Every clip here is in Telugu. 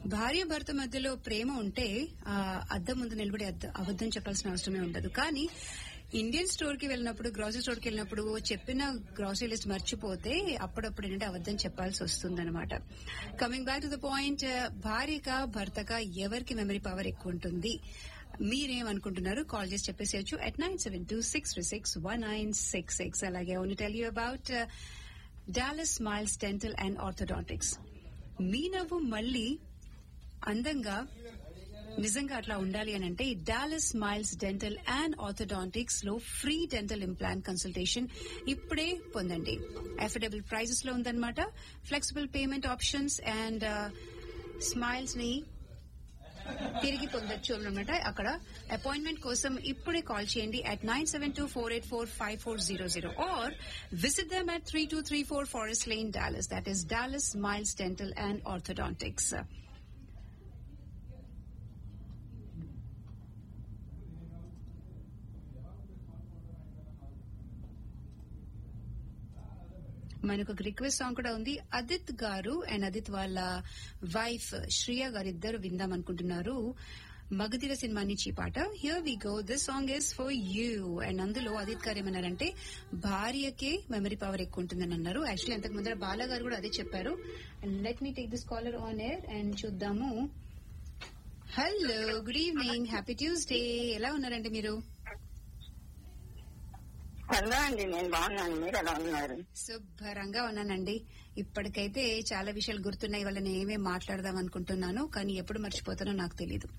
భార్య భర్త మధ్యలో ప్రేమ ఉంటే ఆ అద్దం ముందు నిలబడి అద్ద- అబద్ధం చెప్పాల్సిన అవసరమే ఉండదు కానీ ఇండియన్ స్టోర్ కి వెళ్ళినప్పుడు గ్రాసరీ స్టోర్ కి వెళ్ళినప్పుడు చెప్పిన గ్రాసరీ లిస్ట్ మర్చిపోతే అప్పుడప్పుడు ఏంటంటే అబద్ధం చెప్పాల్సి వస్తుందన్నమాట coming back to the point భార్యక భర్తక ఎవరికి మెమరీ పవర్ ఎక్కువ ఉంటుంది మీరేమనుకుంటున్నారు కాల్ చేసి చెప్పేసేయచ్చు at nine seven two six three six one nine six six అలాగే only tell you about Dallas Smiles Dental and Orthodontics మీ నవ్వు మళ్ళీ అందంగా నిజంగా అట్లా ఉండాలి అని అంటే Dallas Smiles Dental and Orthodontics లో ఫ్రీ డెంటల్ ఇంప్లాంట్ కన్సల్టేషన్ ఇప్పుడే పొందండి అఫోర్డబుల్ ప్రైజెస్ లో ఉందన్నమాట flexible payment options and smiles ని తిరిగి పొందొచ్చు అనమాట అక్కడ అపాయింట్మెంట్ కోసం ఇప్పుడే కాల్ చేయండి at nine seven two four eight four five four zero zero or visit them at three two three four Forest Lane Dallas that is Dallas Smiles Dental and Orthodontics మనకు ఒక రిక్వెస్ట్ సాంగ్ కూడా ఉంది అదిత్ గారు అండ్ అదిత్ వాళ్ళ వైఫ్ శ్రియ గారు ఇద్దరు విందాం అనుకుంటున్నారు మగధిర సినిమా నుంచి ఈ పాట here we go this song is for you and అందులో అదిత్ గారు ఏమన్నారంటే భార్యకే మెమరీ పవర్ ఎక్కువ ఉంటుందని అన్నారు యాక్చువల్లీ అంతకు ముందర బాలా గారు కూడా అదే చెప్పారు and let me take this caller on air and చూద్దాము hello good evening happy Tuesday ఎలా ఉన్నారండి మీరు హలో అండి నేను బాగున్నాను మీరు ఎలా ఉన్నారు శుభ్రంగా ఉన్నానండి ఇప్పటికైతే చాలా విషయాలు గుర్తున్నాయి వాళ్ళ నేను ఏమేమి మాట్లాడదాం అనుకుంటున్నాను కానీ ఎప్పుడు మర్చిపోతానో నాకు తెలియదు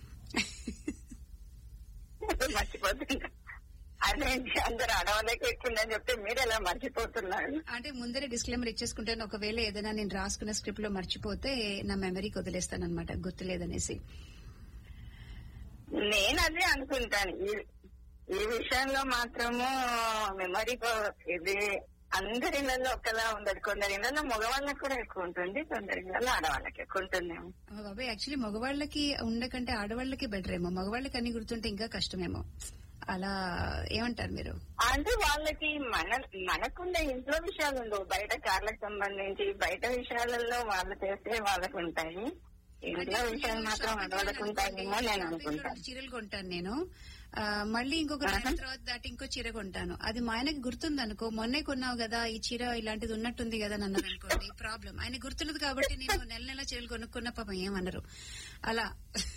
మర్చిపోతున్నా అదేంటి అందరు అడవలేక ఎక్కుందని చెప్తే మీరు ఎలా మర్చిపోతున్నారు అంటే ముందరే డిస్క్లైమర్ ఇచ్చేసుకుంటాను ఒకవేళ ఏదైనా నేను రాసుకున్న స్క్రిప్ట్ లో మర్చిపోతే నా మెమరీకి వదిలేస్తాను అనమాట గుర్తులేదనేసి నేను అదే అనుకుంటాను ఈ ఈ విషయంలో మాత్రము మెమరీ ఇది అందరి ఇళ్లలో ఒకలా ఉండదు కొందరి ఇళ్లలో మగవాళ్ళకి కూడా ఎక్కువ ఉంటుంది కొందరి ఇళ్లలో ఆడవాళ్ళకి ఎక్కువ ఉంటుందేమో ఓ బాబాయ్ యాక్చువల్లీ మగవాళ్ళకి ఉండకంటే ఆడవాళ్ళకి బెటర్ ఏమో మగవాళ్ళకి అన్ని గుర్తుంటే ఇంకా కష్టమేమో అలా ఏమంటారు మీరు అంటే వాళ్ళకి మన మనకుండే ఇంట్లో విషయాలు ఉండవు బయట కార్లకు సంబంధించి బయట విషయాలలో వాళ్ళు చేస్తే వాళ్ళకు ఉంటాయి ఇంట్లో విషయాలు మాత్రం ఆడవాళ్ళకు ఉంటాయేమో నేను అనుకుంటాను చీరలు కొంటాను నేను ఆ, మళ్ళీ ఇంకొక నెల తర్వాత దాటి ఇంకో చీర కొంటాను అది మా ఆయనకి గుర్తుంది అనుకో మొన్నే కొన్నావు కదా ఈ చీర ఇలాంటిది ఉన్నట్టుంది కదా అని అన్నారు అనుకోండి ప్రాబ్లం ఆయన గుర్తున్నది కాబట్టి నేను నెల నెల చీరలు కొనుక్కున్న పాపం ఏమన్నారు అలా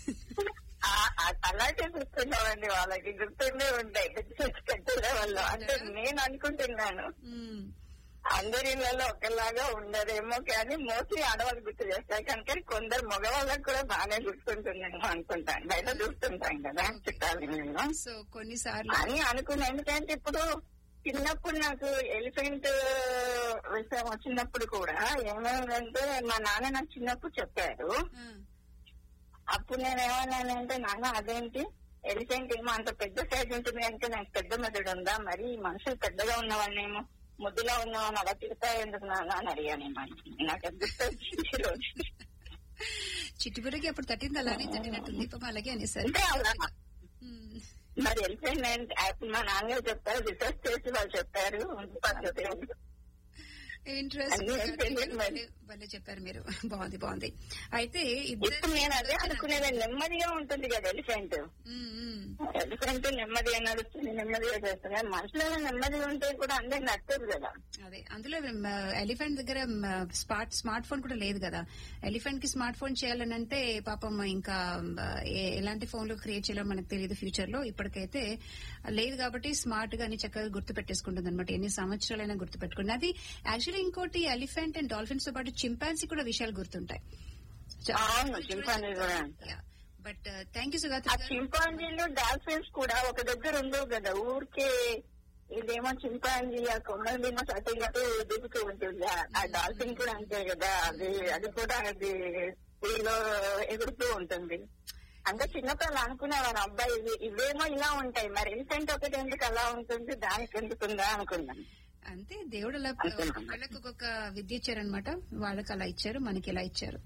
ఆ- ఆ- అలాగే గుర్తుండవండి వాళ్ళకి గుర్తుండే ఉంటాయి కట్టే వాళ్ళు అంటే నేను అనుకుంటున్నాను ఉమ్, అందరి ఇళ్లలో ఒకలాగా ఉండదేమో కానీ మోస్ట్లీ ఆడవాళ్ళు గుర్తు చేస్తాయి కనుక కొందరు మగవాళ్ళకి కూడా బాగానే గుర్తుంటుందేమో అనుకుంటాను బయట చూస్తుంటాం కదా చుట్టాలు నేను సో కొన్నిసార్లు అని అనుకున్నా ఎందుకంటే ఇప్పుడు చిన్నప్పుడు నాకు ఎలిఫెంట్ విషయం వచ్చినప్పుడు కూడా ఏమైందంటే మా నాన్న నాకు చిన్నప్పుడు చెప్పారు ఆ, అప్పుడు నేను ఏమన్నానంటే నాన్న అదేంటి ఎలిఫెంట్ ఏమో అంత పెద్ద సైజ్ ఉంటుంది అంటే నాకు పెద్ద మెదడు ఉందా మరి మనుషులు పెద్దగా ఉన్నవాళ్ళేమో ముద్దులా ఉన్నవాళ్ళని అలా తిడతా ఎందుకు నాన్న అని అడిగాను నేను. నాకు అది గుర్తొచ్చింది ఈ రోజు. చిట్టుబుర్రకి అప్పుడు తట్టింది అలానే తట్టినట్టుంది పాపం అలాగే అనేసారు అంటే అలా ఉమ్, మరి ఎలిఫెంట్ నేను అప్పుడు మా నాన్నగారు చెప్పారు రీసెర్చ్ చేసి వాళ్ళు చెప్పారు పద్ధతి ఉంది. ఇంట్రెస్ట్ అన్నీ తెలియదు మరి. భలే చెప్పారు మీరు బాగుంది బాగుంది అయితే ఇద్దరు ఇప్పుడు నేను అదే అనుకునేది నెమ్మదిగా ఉంటుంది కదా ఎలిఫెంట్ ఉమ్, ఉమ్. ఎలిఫెంట్ నెమ్మదిగా నడుస్తుంది నెమ్మదిగా చేస్తుంది మనుషులలో నెమ్మదిగా ఉంటే కూడా అందరికి నచ్చదు కదా అదే అందులో ఎలిఫెంట్ దగ్గర స్మార్ట్ స్మార్ట్ ఫోన్ కూడా లేదు కదా ఎలిఫెంట్ కి స్మార్ట్ ఫోన్ చేయాలని అంటే పాపం ఇంకా మ, ఏ- ఎలాంటి ఫోన్లు క్రియేట్ చేయాలో మనకు తెలియదు ఫ్యూచర్ లో ఇప్పటికైతే లేదు కాబట్టి స్మార్ట్ గా అన్ని చక్కగా గుర్తు పెట్టేసుకుంటుంది అనమాట ఎన్ని సంవత్సరాలైనా గుర్తు పెట్టుకుంది అది యాక్చువల్లీ ఇంకోటి ఎలిఫెంట్ అండ్ డాల్ఫిన్స్ తో పాటు చింపాన్సీ కూడా విషయాలు గుర్తుంటాయి అవును చింపాంజీ కూడా బట్ థ్యాంక్ యూ ఆ సుగాత్రి గారు చింపాంజీలు డాల్ఫిన్స్ కూడా ఒక దగ్గర ఉండవు కదా ఊరికే ఇదేమో చింపాంజీ ఆ కొంగల మీద అటు ఇటు దిగుతూ ఉంటుంది ఆ- ఆ డాల్ఫిన్ కూడా అంతే కదా అది అది కూడా అది స్కూల్లో ఎగురుతూ ఉంటుంది అంటే చిన్నప్పుడు అలా అనుకునేవారు అబ్బాయి ఇవి ఇవేమో ఇలా ఉంటాయి మరి ఎలిఫెంట్ ఒకటి ఎందుకు అలా ఉంటుంది దానికి ఎందుకుందా అనుకున్నాను అంతే దేవుడు అలా ఒక్కొక్కళ్ళకి ఒక్కొక్క విద్య ఇచ్చారనమాట వాళ్ళకి అలా ఇచ్చారు మనకి ఇలా ఇచ్చారు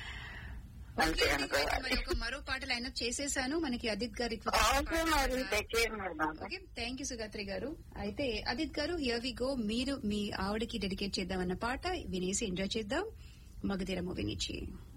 అంతే ఓకే, అనుకోవాలి మరి ఒక మరో పాట లైన్ అప్ చేసేసాను మనకి అదిత్ గారి ఓకే మరి టేక్ కేర్ మరి బాబా okay thank you Sugatri garu అయితే అదిత్ గారు హియర్ వి గో మీరు మీ ఆవిడకి డెడికేట్ చేద్దామన్న పాట వినేసి ఎంజాయ్ చేద్దాం మగధీర మూవీ నుంచి